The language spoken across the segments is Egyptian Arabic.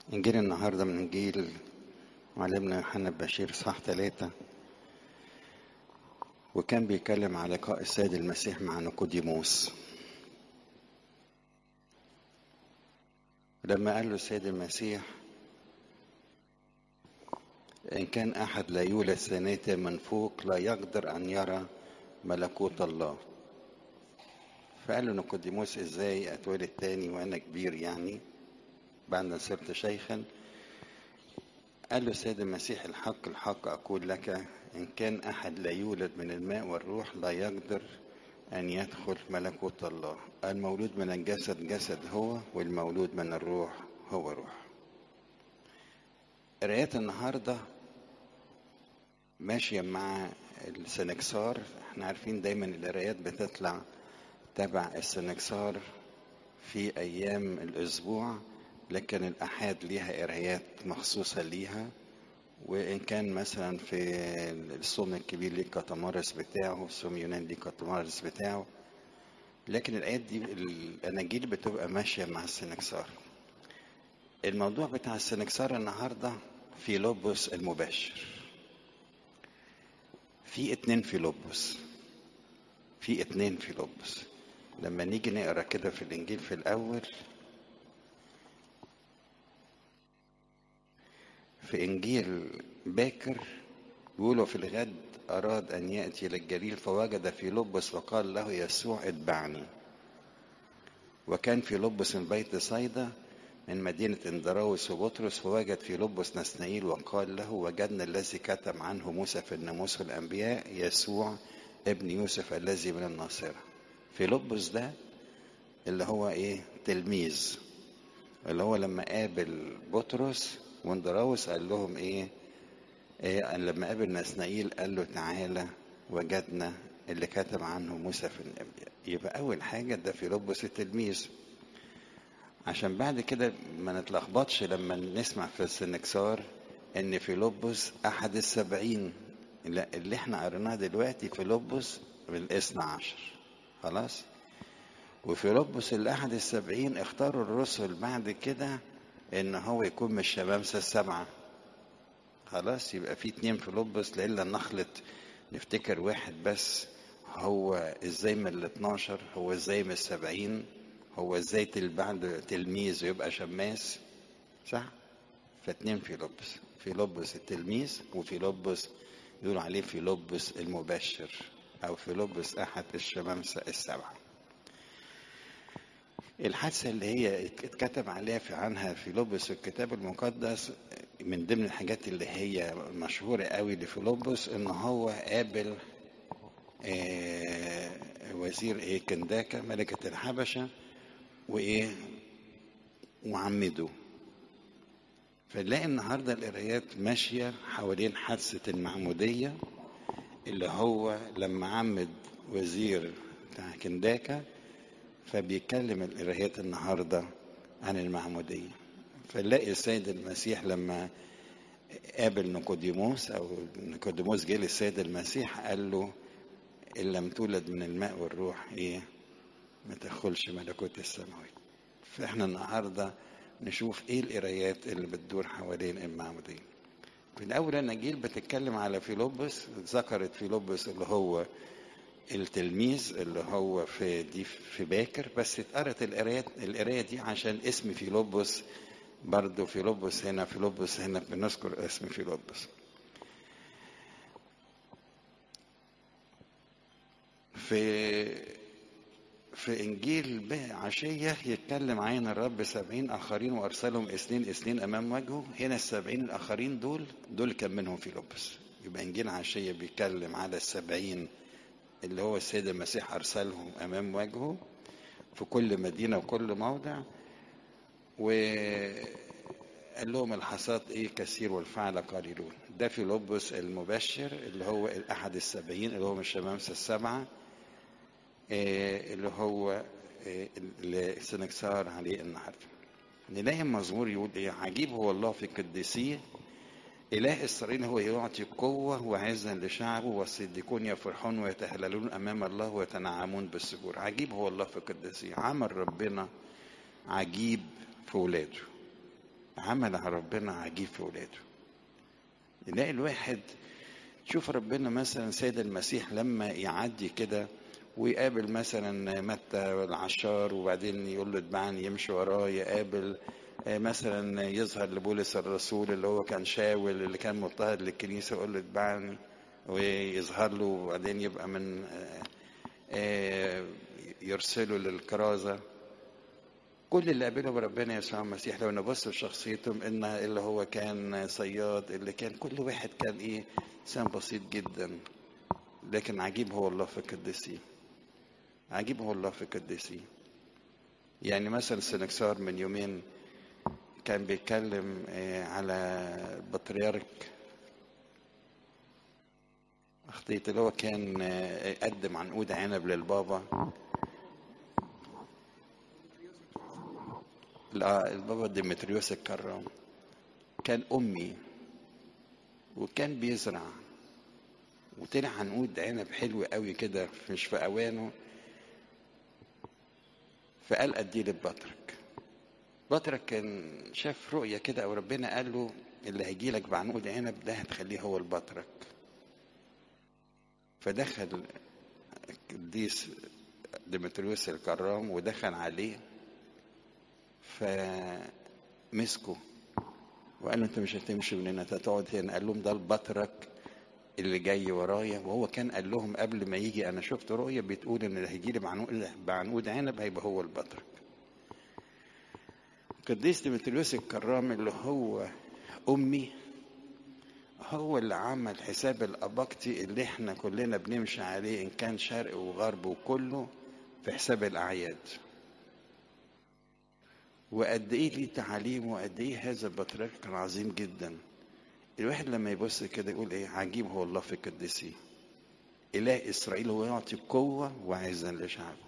إنجيل النهاردة من إنجيل معلمنا يوحنا بشير صح ثلاثة وكان بيتكلم على لقاء السيد المسيح مع نيقوديموس لما قال له السيد المسيح إن كان أحد لا يولد ثانية من فوق لا يقدر أن يرى ملكوت الله فقال له نيقوديموس إزاي أتولد تاني وأنا كبير يعني بعد أن صرت شيخا قال له السيد المسيح الحق الحق أقول لك إن كان أحد لا يولد من الماء والروح لا يقدر أن يدخل ملكوت الله المولود من الجسد جسد هو والمولود من الروح هو روح قرايات النهاردة ماشية مع السنكسار احنا عارفين دايما القرايات بتطلع تبع السنكسار في أيام الأسبوع لكن الأحاد ليها قرايات مخصوصة ليها وإن كان مثلا في الصوم الكبير ليه كتمارس بتاعه الصوم يونان ليه كتمارس بتاعه لكن الآيات دي الأناجيل بتبقى ماشية مع السنكسار الموضوع بتاع السنكسار النهاردة في لوبوس المباشر في اتنين في لوبوس في اتنين في لوبوس لما نيجي نقرا كده في الانجيل في الاول في انجيل باكر بيقولوا في الغد اراد ان ياتي للجليل فوجد في لبس وقال له يسوع اتبعني وكان في لبس من بيت صيدا من مدينة اندراوس وبطرس فوجد في لبس نسنائيل وقال له وجدنا الذي كتم عنه موسى في الناموس والأنبياء يسوع ابن يوسف الذي من الناصرة في لبس ده اللي هو ايه تلميذ اللي هو لما قابل بطرس واندراوس قال لهم ايه, إيه لما قابل نسنائيل قال له تعالى وجدنا اللي كتب عنه موسى في الانبياء يبقى اول حاجه ده في لبس التلميذ عشان بعد كده ما نتلخبطش لما نسمع في السنكسار ان في لبس احد السبعين لا اللي احنا قريناه دلوقتي في لبس بالاثنى عشر خلاص وفي لبس الاحد السبعين اختاروا الرسل بعد كده ان هو يكون من الشمامسة السبعة خلاص يبقى في اتنين في لبس لإلا نخلط نفتكر واحد بس هو ازاي من ال 12 هو ازاي من السبعين هو ازاي بعد تلميذ ويبقى شماس صح فاتنين في لبس في لبس التلميذ وفي لبس يقولوا عليه في لبس المبشر او في لبس احد الشمامسة السبعه الحادثة اللي هي اتكتب عليها في عنها في لوبس الكتاب المقدس من ضمن الحاجات اللي هي مشهورة قوي لفيلبس ان هو قابل آه وزير ايه كنداكا ملكة الحبشة وايه وعمده فنلاقي النهارده القرايات ماشية حوالين حادثة المعمودية اللي هو لما عمد وزير بتاع كنداكا فبيتكلم القرايات النهارده عن المعموديه فنلاقي السيد المسيح لما قابل نيقوديموس او نيقوديموس جه للسيد المسيح قال له ان لم تولد من الماء والروح ايه ما تدخلش ملكوت السماوات فاحنا النهارده نشوف ايه القرايات اللي بتدور حوالين المعموديه في الاول الاناجيل بتتكلم على فيلبس ذكرت فيلبس اللي هو التلميذ اللي هو في دي في باكر بس اتقرت القرايه القرايه دي عشان اسم فيلبس برضه فيلبس هنا فيلبس هنا بنذكر اسم فيلبس في في انجيل عشيه يتكلم عن الرب سبعين اخرين وارسلهم اثنين اثنين امام وجهه هنا السبعين الاخرين دول دول كان منهم فيلبس يبقى انجيل عشيه بيتكلم على السبعين اللي هو السيد المسيح أرسلهم أمام وجهه في كل مدينة وكل موضع وقال لهم الحصاد إيه كثير والفعل قليلون ده في لبس المبشر اللي هو الأحد السبعين اللي هو من الشمامسة السبعة اللي هو اللي سنكسار عليه النهارده نلاقي المزمور يقول ايه عجيب هو الله في قديسيه إله إسرائيل هو يعطي قوة وعزا لشعبه والصديقون يفرحون ويتهللون أمام الله ويتنعمون بالسجور عجيب هو الله في قدسه عمل ربنا عجيب في ولاده عمل ربنا عجيب في ولاده يلاقي الواحد شوف ربنا مثلا سيد المسيح لما يعدي كده ويقابل مثلا متى العشار وبعدين يقول له اتبعني يمشي وراه يقابل مثلا يظهر لبولس الرسول اللي هو كان شاول اللي كان مضطهد للكنيسه يقول له اتبعني ويظهر له وبعدين يبقى من يرسله للكرازه كل اللي قابله بربنا يسوع المسيح لو نبص لشخصيتهم ان اللي هو كان صياد اللي كان كل واحد كان ايه انسان بسيط جدا لكن عجيب هو الله في القديسين عجيب هو الله في القديسين يعني مثلا سنكسار من يومين كان بيتكلم على البطريرك اخطيت اللي هو كان قدم عنقود عنب للبابا البابا ديمتريوس الكرام كان أمي وكان بيزرع وطلع عنقود عنب حلو قوي كده مش في أوانه فقال أديه للبطرك بطرك كان شاف رؤية كده أو ربنا قال له اللي هيجي لك بعنقود عنب ده هتخليه هو البطرك فدخل القديس ديمتريوس الكرام ودخل عليه فمسكه وقال له انت مش هتمشي من هنا هتقعد هنا قال لهم ده البطرك اللي جاي ورايا وهو كان قال لهم قبل ما يجي انا شفت رؤيه بتقول ان اللي هيجي لي بعنقود بعنقود عنب هيبقى هو البطرك قديس ديمتريوس الكرام اللي هو امي هو اللي عمل حساب الأباقتي اللي احنا كلنا بنمشي عليه إن كان شرق وغرب وكله في حساب الأعياد وقد ايه ليه تعاليم وقد ايه هذا البطريرك كان عظيم جدا الواحد لما يبص كده يقول ايه عجيب هو الله في القديسين اله اسرائيل هو يعطي قوه وعزا لشعبه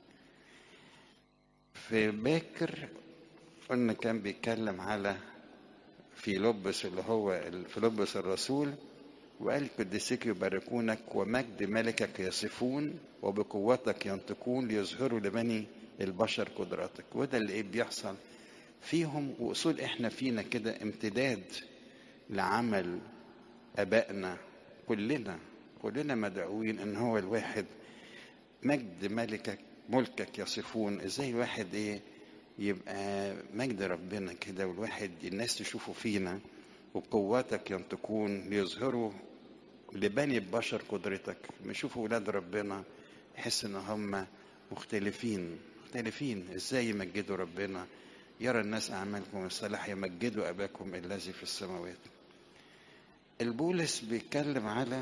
في باكر قلنا كان بيتكلم على فيلبس اللي هو فيلبس الرسول وقال قديسيك يباركونك ومجد ملكك يصفون وبقوتك ينطقون ليظهروا لبني البشر قدراتك وده اللي ايه بيحصل فيهم واصول احنا فينا كده امتداد لعمل ابائنا كلنا كلنا مدعوين ان هو الواحد مجد ملكك ملكك يصفون ازاي الواحد ايه يبقى مجد ربنا كده والواحد الناس تشوفه فينا وبقواتك ينطقون ليظهروا لبني البشر قدرتك لما يشوفوا ولاد ربنا يحس ان هم مختلفين مختلفين ازاي يمجدوا ربنا يرى الناس اعمالكم الصالحه يمجدوا اباكم الذي في السماوات البولس بيتكلم على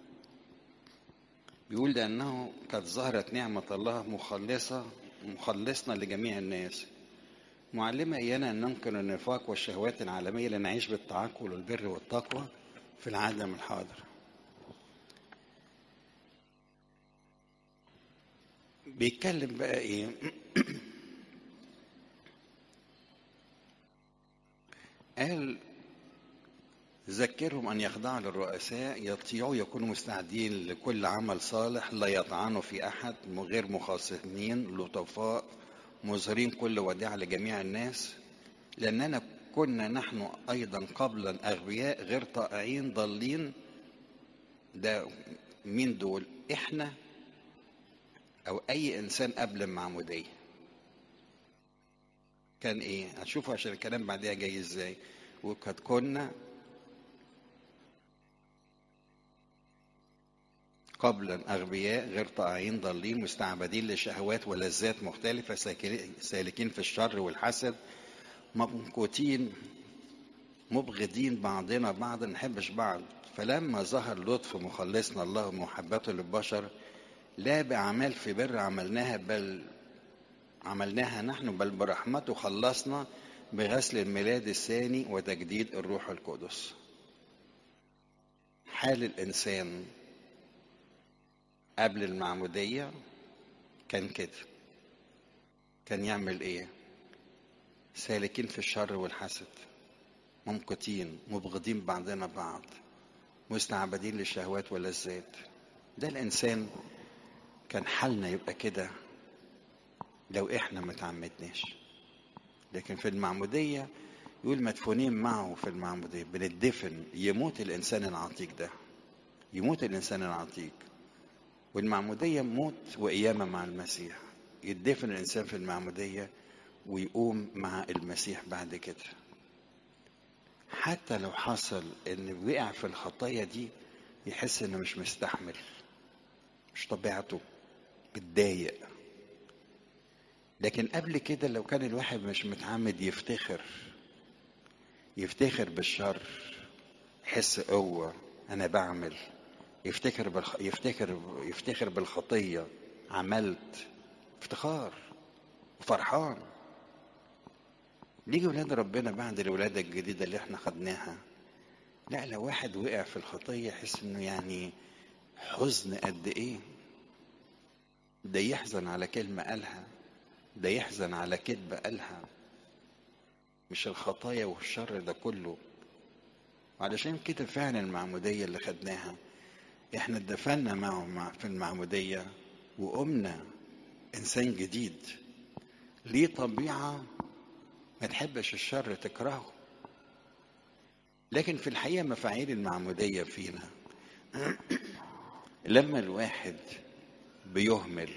بيقول لأنه قد ظهرت نعمة الله مخلصة مخلصنا لجميع الناس معلمة إيانا أن ننكر النفاق والشهوات العالمية لنعيش بالتعقل والبر والتقوى في العالم الحاضر بيتكلم بقى إيه قال ذكرهم أن يخضعوا للرؤساء يطيعوا يكونوا مستعدين لكل عمل صالح لا يطعنوا في أحد غير مخاصمين لطفاء مظهرين كل وديعة لجميع الناس لأننا كنا نحن أيضا قبلا أغبياء غير طائعين ضالين ده مين دول إحنا أو أي إنسان قبل المعمودية كان إيه هتشوفوا عشان الكلام بعدها جاي إزاي وقد كنا قبلا أغبياء غير طائعين ضالين مستعبدين لشهوات ولذات مختلفة سالكين في الشر والحسد ممقوتين مبغضين بعضنا بعضا نحبش بعض فلما ظهر لطف مخلصنا الله ومحبته للبشر لا بأعمال في بر عملناها بل عملناها نحن بل برحمته خلصنا بغسل الميلاد الثاني وتجديد الروح القدس حال الإنسان قبل المعمودية كان كده كان يعمل ايه سالكين في الشر والحسد ممقتين مبغضين بعضنا بعض مستعبدين للشهوات واللذات ده الانسان كان حالنا يبقى كده لو احنا ما تعمدناش لكن في المعمودية يقول مدفونين معه في المعمودية بندفن يموت الإنسان العتيق ده يموت الإنسان العتيق والمعمودية موت وقيامة مع المسيح يدفن الإنسان في المعمودية ويقوم مع المسيح بعد كده حتى لو حصل ان وقع في الخطايا دي يحس انه مش مستحمل مش طبيعته متضايق لكن قبل كده لو كان الواحد مش متعمد يفتخر يفتخر بالشر يحس قوة أنا بعمل يفتخر بالخ... يفتخر يفتخر بالخطية عملت افتخار وفرحان نيجي ولاد ربنا بعد الولادة الجديدة اللي احنا خدناها لا لو واحد وقع في الخطية يحس انه يعني حزن قد ايه ده يحزن على كلمة قالها ده يحزن على كذبة قالها مش الخطايا والشر ده كله علشان كده فعلا المعمودية اللي خدناها احنا اتدفنا معه مع في المعمودية وقمنا انسان جديد ليه طبيعة ما تحبش الشر تكرهه لكن في الحقيقة مفاعيل المعمودية فينا لما الواحد بيهمل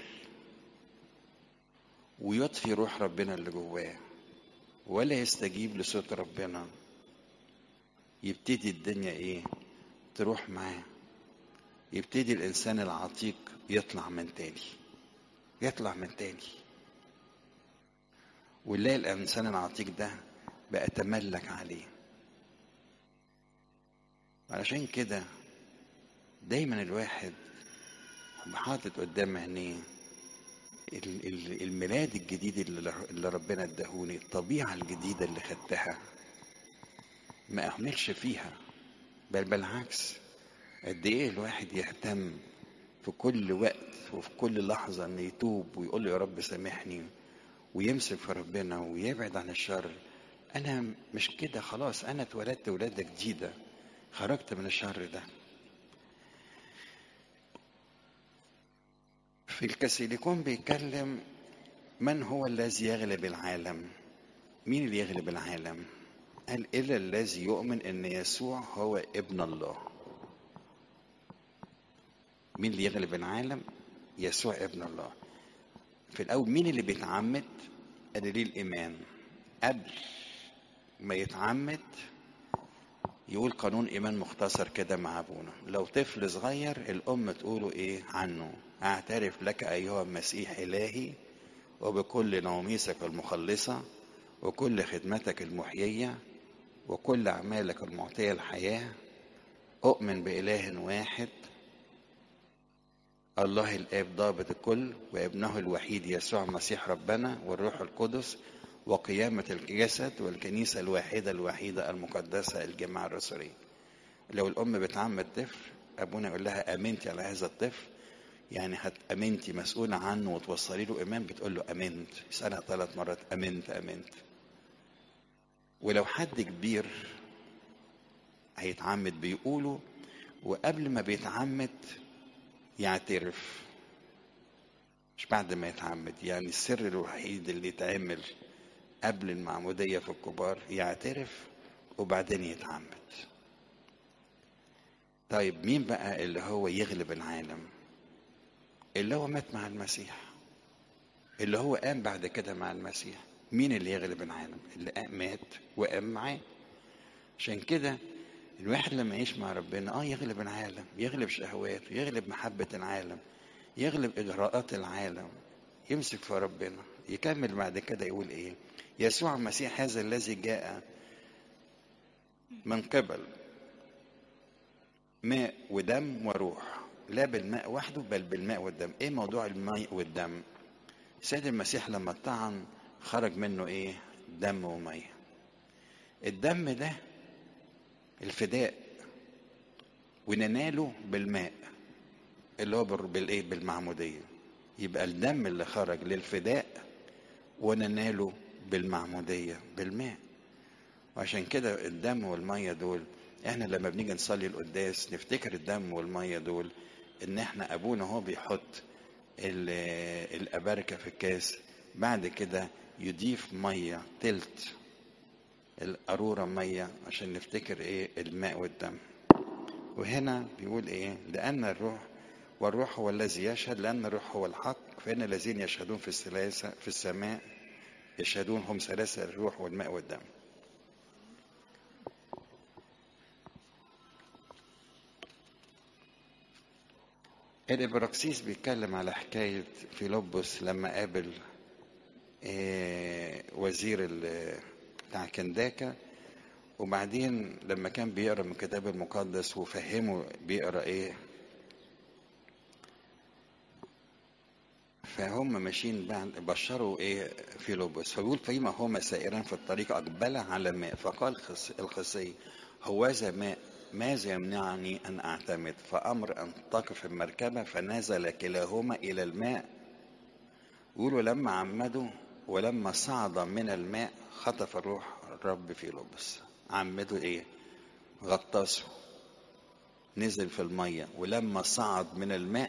ويطفي روح ربنا اللي جواه ولا يستجيب لصوت ربنا يبتدي الدنيا ايه تروح معاه يبتدي الانسان العتيق يطلع من تاني يطلع من تاني ونلاقي الانسان العتيق ده بقى تملك عليه علشان كده دايما الواحد حاطط قدام عينيه الميلاد الجديد اللي ربنا اداهوني الطبيعة الجديدة اللي خدتها ما اهملش فيها بل بالعكس قد ايه الواحد يهتم في كل وقت وفي كل لحظة ان يتوب ويقول له يا رب سامحني ويمسك في ربنا ويبعد عن الشر انا مش كده خلاص انا اتولدت ولادة جديدة خرجت من الشر ده في الكاسيليكون بيتكلم من هو الذي يغلب العالم مين اللي يغلب العالم قال إلا الذي يؤمن أن يسوع هو ابن الله مين اللي يغلب العالم يسوع ابن الله في الأول مين اللي بيتعمد قال ليه الإيمان قبل ما يتعمد يقول قانون إيمان مختصر كده مع أبونا لو طفل صغير الأم تقوله إيه عنه أعترف لك أيها المسيح إلهي وبكل نوميسك المخلصة وكل خدمتك المحيية وكل أعمالك المعطية الحياة أؤمن بإله واحد الله الآب ضابط الكل وابنه الوحيد يسوع مسيح ربنا والروح القدس وقيامة الجسد والكنيسة الواحدة الوحيدة المقدسة الجماعة الرسولية لو الأم بتعمد طفل أبونا يقول لها أمنتي على هذا الطفل يعني هت أمنتي مسؤولة عنه وتوصلي له إيمان بتقول له أمنت يسألها ثلاث مرات أمنت أمنت ولو حد كبير هيتعمد بيقولوا وقبل ما بيتعمد يعترف مش بعد ما يتعمد يعني السر الوحيد اللي يتعمل قبل المعمودية في الكبار يعترف وبعدين يتعمد طيب مين بقى اللي هو يغلب العالم اللي هو مات مع المسيح اللي هو قام بعد كده مع المسيح مين اللي يغلب العالم اللي قام مات وقام معاه عشان كده الواحد لما يعيش مع ربنا اه يغلب العالم يغلب شهواته يغلب محبة العالم يغلب إجراءات العالم يمسك في ربنا يكمل بعد كده يقول ايه يسوع المسيح هذا الذي جاء من قبل ماء ودم وروح لا بالماء وحده بل بالماء والدم ايه موضوع الماء والدم سيد المسيح لما اتطعن خرج منه ايه دم وميه الدم ده الفداء ونناله بالماء اللي هو بالايه بالمعموديه يبقى الدم اللي خرج للفداء ونناله بالمعموديه بالماء وعشان كده الدم والميه دول احنا لما بنيجي نصلي القداس نفتكر الدم والميه دول ان احنا ابونا هو بيحط الاباركه في الكاس بعد كده يضيف ميه تلت القارورة مية عشان نفتكر ايه الماء والدم وهنا بيقول ايه لأن الروح والروح هو الذي يشهد لأن الروح هو الحق فإن الذين يشهدون في الثلاثة في السماء يشهدون هم ثلاثة الروح والماء والدم الإبراكسيس بيتكلم على حكاية فيلبس لما قابل آه، وزير ال- بتاع كنداكا وبعدين لما كان بيقرا من الكتاب المقدس وفهمه بيقرا ايه فهم ماشيين بعد بشروا ايه فيلبس فبيقول فيما هما سائران في الطريق اقبل على ماء فقال خص- الخصي هوذا ماء ماذا يمنعني ان اعتمد فامر ان تقف المركبه فنزل كلاهما الى الماء يقولوا لما عمدوا ولما صعد من الماء خطف الروح الرب في لبس عمدوا ايه غطسوا نزل في المية ولما صعد من الماء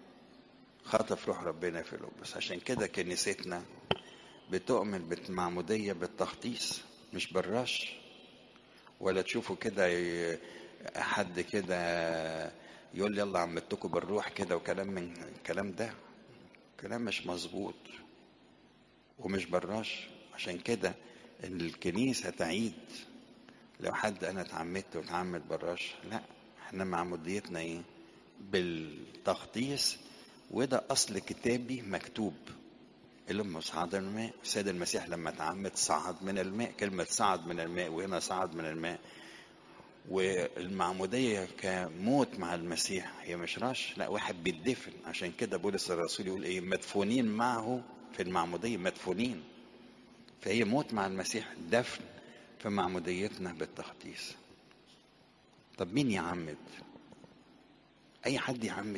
خطف روح ربنا في لبس عشان كده كنيستنا بتؤمن بالمعمودية بالتخطيص مش بالرش ولا تشوفوا كده ي- حد كده يقول يلا عمدتكم بالروح كده وكلام من الكلام ده كلام مش مظبوط ومش بالرش عشان كده الكنيسة تعيد لو حد انا اتعمدت واتعمد بالرش لا احنا معموديتنا ايه بالتخطيص وده اصل كتابي مكتوب اللي هم صعد من الماء السيد المسيح لما اتعمد صعد من الماء كلمة صعد من الماء وهنا صعد من الماء والمعمودية كموت مع المسيح هي مش رش لا واحد بيدفن عشان كده بولس الرسول يقول ايه مدفونين معه في المعمودية مدفونين فهي موت مع المسيح دفن في معموديتنا بالتخطيص طب مين يعمد اي حد يعمد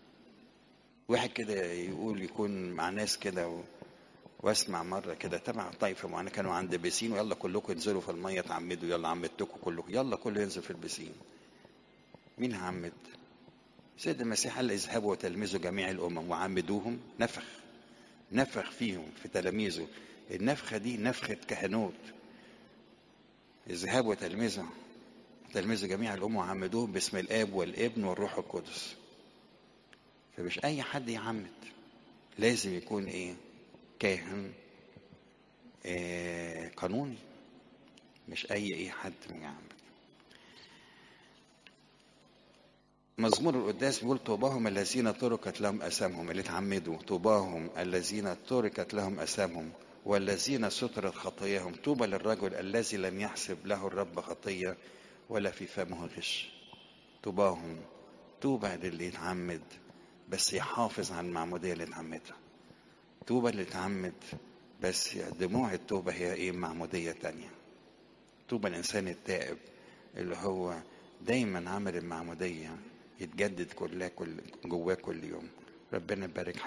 واحد كده يقول يكون مع ناس كده و... واسمع مره كده تبع طائفه معينه كانوا عند بسين ويلا كلكم انزلوا في الميه تعمدوا يلا عمدتكم كلكم يلا كله ينزل في البسين مين هعمد سيد المسيح قال اذهبوا وتلمذوا جميع الامم وعمدوهم نفخ نفخ فيهم في تلاميذه النفخه دي نفخه كهنوت اذهبوا وتلمذوا تلمذوا جميع الامم وعمدوهم باسم الاب والابن والروح القدس فمش اي حد يعمد لازم يكون ايه كاهن آه قانوني مش اي ايه حد يعمد مزمور القداس بيقول طوباهم الذين تركت لهم اسامهم اللي اتعمدوا طوباهم الذين تركت لهم اسامهم والذين سترت خطاياهم طوبى للرجل الذي لم يحسب له الرب خطيه ولا في فمه غش طوباهم طوبى للي يتعمد بس يحافظ على المعموديه اللي اتعمدها طوبى اللي اتعمد بس دموع التوبه هي ايه معموديه تانية طوبى الانسان التائب اللي هو دايما عمل المعموديه يتجدد كلها كل جواه كل يوم ربنا يبارك